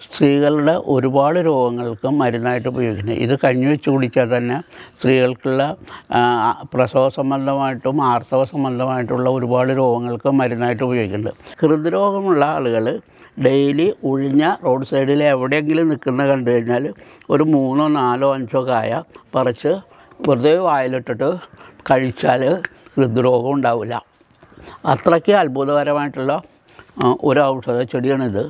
സ്ത്രീകളുടെ ഒരുപാട് രോഗങ്ങൾക്ക് മരുന്നായിട്ട് ഉപയോഗിക്കുന്നത് ഇത് കഞ്ഞി വെച്ച് കുടിച്ചാൽ തന്നെ സ്ത്രീകൾക്കുള്ള ആ, പ്രസവ സംബന്ധമായിട്ടും ആർത്തവ സംബന്ധമായിട്ടുള്ള ഒരുപാട് രോഗങ്ങൾക്ക് മരുന്നായിട്ട് ഉപയോഗിക്കുന്നുണ്ട് ഹൃദ്രോഗമുള്ള ആളുകൾ ഡെയിലി ഉഴിഞ്ഞ റോഡ് സൈഡിൽ എവിടെയെങ്കിലും നിൽക്കുന്ന കണ്ടു കഴിഞ്ഞാൽ ഒരു മൂന്നോ നാലോ അഞ്ചോ കായ പറിച്ച് വെറുതെ വായിലിട്ടിട്ട് കഴിച്ചാൽ ഹൃദ്രോഗം ഉണ്ടാവില്ല അത്രയ്ക്ക് അത്ഭുതകരമായിട്ടുള്ള ആ, ഒരു ഔഷധ ചെടിയാണിത്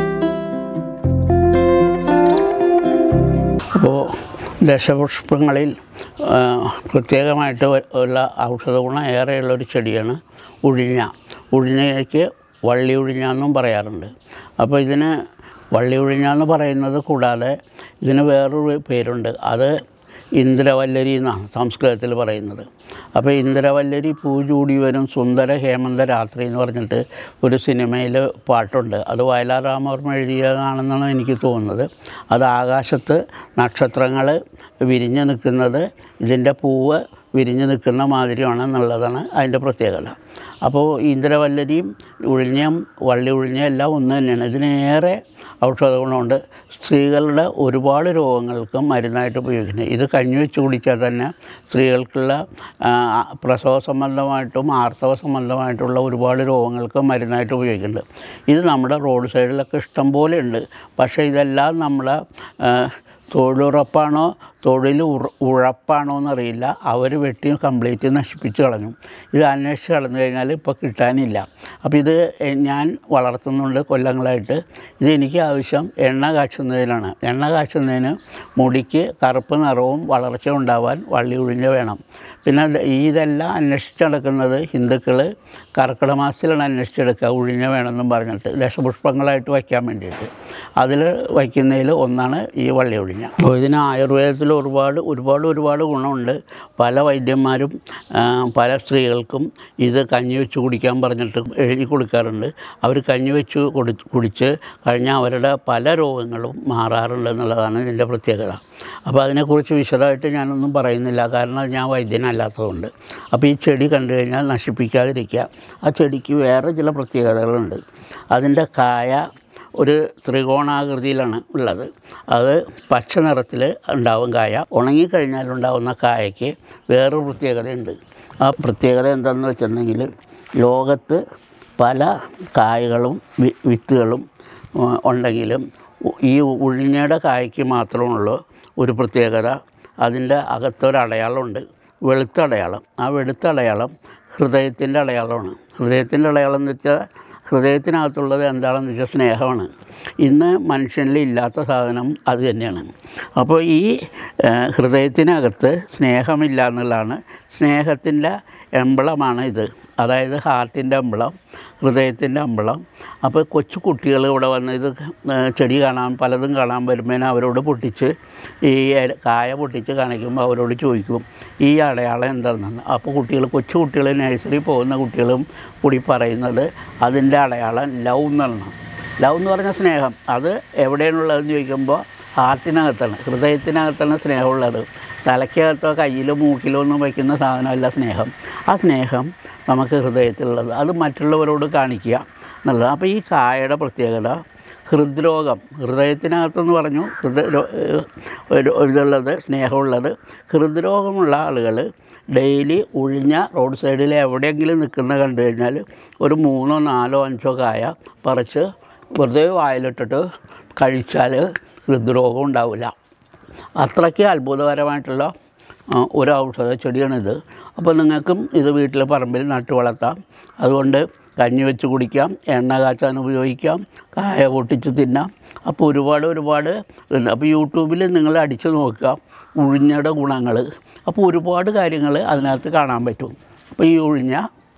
അപ്പോൾ ദശപുഷ്പങ്ങളിൽ ആ, പ്രത്യേകമായിട്ട് ഉള്ള ഔഷധ ഗുണം ഏറെയുള്ള ഒരു ചെടിയാണ് ഉഴിഞ്ഞ ഉഴിഞ്ഞയ്ക്ക് വള്ളി ഉഴിഞ്ഞ എന്നും പറയാറുണ്ട് അപ്പോൾ ഇതിന് വള്ളി ഉഴിഞ്ഞ എന്ന് പറയുന്നത് കൂടാതെ ഇതിന് വേറൊരു പേരുണ്ട് അത് ഇന്ദ്രവല്ലരി എന്നാണ് സംസ്കൃതത്തിൽ പറയുന്നത് അപ്പോൾ ഇന്ദ്രവല്ലരി പൂ ചൂടി വരും സുന്ദര ഹേമന്ത രാത്രി എന്ന് പറഞ്ഞിട്ട് ഒരു സിനിമയിൽ പാട്ടുണ്ട് അത് വയലാർ രാമവർമ്മ എഴുതിയതാണെന്നാണ് എനിക്ക് തോന്നുന്നത് അത് ആകാശത്ത് നക്ഷത്രങ്ങൾ വിരിഞ്ഞ് നിൽക്കുന്നത് ഇതിൻ്റെ പൂവ് വിരിഞ്ഞ് നിൽക്കുന്ന മാതിരിയാണെന്നുള്ളതാണ് അതിൻ്റെ പ്രത്യേകത അപ്പോൾ ഇന്ദ്രവല്ലരിയും ഉഴിഞ്ഞം വള്ളി ഉഴിഞ്ഞ എല്ലാം ഒന്ന് തന്നെയാണ് ഇതിനേറെ ഔഷധ ഗുണമുണ്ട് സ്ത്രീകളുടെ ഒരുപാട് രോഗങ്ങൾക്ക് മരുന്നായിട്ട് ഉപയോഗിക്കുന്നത് ഇത് കഞ്ഞി വെച്ച് കുടിച്ചാൽ തന്നെ സ്ത്രീകൾക്കുള്ള ആ, പ്രസവ സംബന്ധമായിട്ടും ആർത്തവ സംബന്ധമായിട്ടുള്ള ഒരുപാട് രോഗങ്ങൾക്ക് മരുന്നായിട്ട് ഉപയോഗിക്കുന്നുണ്ട് ഇത് നമ്മുടെ റോഡ് സൈഡിലൊക്കെ ഇഷ്ടം പോലെ ഉണ്ട് പക്ഷേ ഇതെല്ലാം നമ്മുടെ ആ, തൊഴിലുറപ്പാണോ തൊഴിൽ ഉറ ഉഴപ്പാണോ എന്നറിയില്ല അവർ വെട്ടി കംപ്ലീറ്റ് നശിപ്പിച്ച് കളഞ്ഞു ഇത് അന്വേഷിച്ച് കളഞ്ഞു കഴിഞ്ഞാൽ ഇപ്പോൾ കിട്ടാനില്ല അപ്പോൾ ഇത് എ- ഞാൻ വളർത്തുന്നുണ്ട് കൊല്ലങ്ങളായിട്ട് ഇത് എനിക്ക് ആവശ്യം എണ്ണ കാച്ചുന്നതിനാണ് എണ്ണ കാച്ചുന്നതിന് മുടിക്ക് കറുപ്പ് നിറവും വളർച്ച ഉണ്ടാവാൻ വള്ളി ഉഴിഞ്ഞ വേണം പിന്നെ ഇത് ഇതെല്ലാം അന്വേഷിച്ച് നടക്കുന്നത് ഹിന്ദുക്കൾ കർക്കിടക മാസത്തിലാണ് അന്വേഷിച്ചെടുക്കുക ഉഴിഞ്ഞ വേണമെന്നും പറഞ്ഞിട്ട് ദശപുഷ്പങ്ങളായിട്ട് വയ്ക്കാൻ വേണ്ടിയിട്ട് അതിൽ വയ്ക്കുന്നതിൽ ഒന്നാണ് ഈ വള്ളി ഒഴിഞ്ഞ അപ്പോൾ ഇതിന് ആയുർവേദത്തിൽ ഒരുപാട് ഒരുപാട് ഒരുപാട് ഗുണമുണ്ട് പല വൈദ്യന്മാരും ആ, പല സ്ത്രീകൾക്കും ഇത് കഞ്ഞി വെച്ച് കുടിക്കാൻ പറഞ്ഞിട്ട് എഴുതി കൊടുക്കാറുണ്ട് അവർ കഞ്ഞി വെച്ച് കുടി കുടിച്ച് കഴിഞ്ഞാൽ അവരുടെ പല രോഗങ്ങളും മാറാറുണ്ട് എന്നുള്ളതാണ് ഇതിൻ്റെ പ്രത്യേകത അപ്പോൾ അതിനെക്കുറിച്ച് വിശദമായിട്ട് ഞാനൊന്നും പറയുന്നില്ല കാരണം ഞാൻ വൈദ്യനല്ലാത്തതുകൊണ്ട് അപ്പോൾ ഈ ചെടി കണ്ടു കഴിഞ്ഞാൽ നശിപ്പിക്കാതിരിക്കുക ആ ചെടിക്ക് വേറെ ചില പ്രത്യേകതകളുണ്ട് അതിൻ്റെ കായ ഒരു ത്രികോണാകൃതിയിലാണ് ഉള്ളത് അത് പച്ച നിറത്തിൽ ഉണ്ടാവും കായ ഉണങ്ങിക്കഴിഞ്ഞാൽ ഉണ്ടാവുന്ന കായയ്ക്ക് വേറൊരു പ്രത്യേകതയുണ്ട് ആ പ്രത്യേകത എന്താണെന്ന് വെച്ചിട്ടുണ്ടെങ്കിൽ ലോകത്ത് പല കായകളും വി- വിത്തുകളും ഉം, ഉണ്ടെങ്കിലും ഉ- ഈ ഉഴിഞ്ഞയുടെ കായ്ക്ക് മാത്രമുള്ള ഒരു പ്രത്യേകത അതിൻ്റെ അകത്തൊരു അടയാളമുണ്ട് വെളുത്ത അടയാളം ആ വെളുത്ത അടയാളം ഹൃദയത്തിൻ്റെ അടയാളമാണ് ഹൃദയത്തിൻ്റെ അടയാളം എന്ന് വെച്ചാൽ ഹൃദയത്തിനകത്തുള്ളത് എന്താണെന്ന് വെച്ചാൽ സ്നേഹമാണ് ഇന്ന് മനുഷ്യനിൽ ഇല്ലാത്ത സാധനം അത് തന്നെയാണ് അപ്പോൾ ഈ ആ, ഹൃദയത്തിനകത്ത് സ്നേഹമില്ല എന്നുള്ളതാണ് സ്നേഹത്തിൻ്റെ എംബളമാണ് ഇത് അതായത് ഹാർട്ടിൻ്റെ അമ്പളം ഹൃദയത്തിൻ്റെ അമ്പളം അപ്പോൾ കൊച്ചു കുട്ടികൾ ഇവിടെ വന്ന് ഇത് ആ, ചെടി കാണാൻ പലതും കാണാൻ വരുമ്പോൾ അവരോട് പൊട്ടിച്ച് ഈ ഇല- കായ പൊട്ടിച്ച് കാണിക്കുമ്പോൾ അവരോട് ചോദിക്കും ഈ അടയാളം എന്താണെന്ന് അപ്പോൾ കുട്ടികൾ കൊച്ചു കുട്ടികൾ നഴ്സറി പോകുന്ന കുട്ടികളും കൂടി പറയുന്നത് അതിൻ്റെ അടയാളം ലവ് എന്നാണ് ലവ് എന്ന് പറഞ്ഞ സ്നേഹം അത് എവിടെയാണുള്ളതെന്ന് ചോദിക്കുമ്പോൾ ഹാർട്ടിനകത്താണ് ഹൃദയത്തിനകത്താണ് സ്നേഹമുള്ളത് തലയ്ക്കകത്തോ കയ്യിലോ മൂക്കിലോ ഒന്നും വയ്ക്കുന്ന സാധനമല്ല സ്നേഹം ആ സ്നേഹം നമുക്ക് ഹൃദയത്തിലുള്ളത് അത് മറ്റുള്ളവരോട് കാണിക്കുക എന്നുള്ളത് അപ്പോൾ ഈ കായയുടെ പ്രത്യേകത ഹൃദ്രോഗം ഹൃദയത്തിനകത്തെന്ന് പറഞ്ഞു ഹൃദയ രോ- ഏഹ് ഒരു ഇതുള്ളത് സ്നേഹമുള്ളത് ഹൃദ്രോഗമുള്ള ആളുകൾ ഡെയിലി ഉഴിഞ്ഞ റോഡ് സൈഡിൽ എവിടെയെങ്കിലും നിൽക്കുന്ന കണ്ടു കഴിഞ്ഞാൽ ഒരു മൂന്നോ നാലോ അഞ്ചോ കായ പറിച്ച് വെറുതെ വായിലിട്ടിട്ട് കഴിച്ചാൽ ഹൃദ്രോഗം ഉണ്ടാവില്ല അത്രയ്ക്ക് അത്ഭുതകരമായിട്ടുള്ള ആ, ഒരു ഔഷധ ചെടിയാണിത് അപ്പോൾ നിങ്ങൾക്കും ഇത് വീട്ടിൽ പറമ്പിൽ നട്ടു വളർത്താം അതുകൊണ്ട് കഞ്ഞി വെച്ച് കുടിക്കാം എണ്ണ കാച്ചാൻ ഉപയോഗിക്കാം കായ പൊട്ടിച്ച് തിന്നാം അപ്പോൾ ഒരുപാട് ഒരുപാട് ഉണ്ട് അപ്പോൾ യൂട്യൂബിൽ നിങ്ങൾ അടിച്ചു നോക്കുക ഉഴിഞ്ഞയുടെ ഗുണങ്ങൾ അപ്പോൾ ഒരുപാട് കാര്യങ്ങൾ അതിനകത്ത് കാണാൻ പറ്റും അപ്പോൾ ഈ ഉഴിഞ്ഞ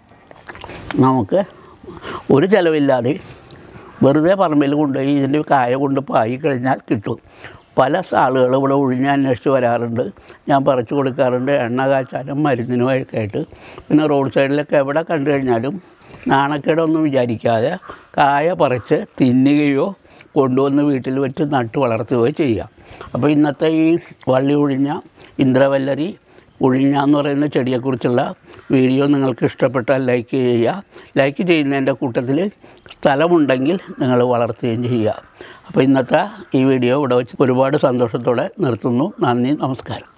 നമുക്ക് ഒരു ചിലവില്ലാതെ വെറുതെ പറമ്പിൽ കൊണ്ടുപോയി ഇതിൻ്റെ കായ കൊണ്ട് പായി കഴിഞ്ഞാൽ കിട്ടും പല ആളുകൾ ഇവിടെ ഒഴിഞ്ഞ അന്വേഷിച്ച് വരാറുണ്ട് ഞാൻ പറിച്ചു കൊടുക്കാറുണ്ട് എണ്ണ കാച്ചാനും മരുന്നിനുമൊക്കെ ആയിട്ട് പിന്നെ റോഡ് സൈഡിലൊക്കെ എവിടെ കണ്ടു കഴിഞ്ഞാലും നാണക്കേടൊന്നും വിചാരിക്കാതെ കായ പറിച്ച് തിന്നുകയോ കൊണ്ടുവന്ന് വീട്ടിൽ വെച്ച് നട്ട് വളർത്തുകയോ ചെയ്യാം അപ്പോൾ ഇന്നത്തെ ഈ വള്ളി ഒഴിഞ്ഞ ഇന്ദ്രവല്ലരി ഉഴിഞ്ഞ എന്ന് പറയുന്ന ചെടിയെക്കുറിച്ചുള്ള വീഡിയോ നിങ്ങൾക്ക് ഇഷ്ടപ്പെട്ടാൽ ലൈക്ക് ചെയ്യുക ലൈക്ക് ചെയ്യുന്നതിൻ്റെ കൂട്ടത്തിൽ സ്ഥലമുണ്ടെങ്കിൽ നിങ്ങൾ വളർത്തുകയും ചെയ്യുക അപ്പോൾ ഇന്നത്തെ ഈ വീഡിയോ ഇവിടെ വെച്ച് ഒരുപാട് സന്തോഷത്തോടെ നിർത്തുന്നു നന്ദി നമസ്കാരം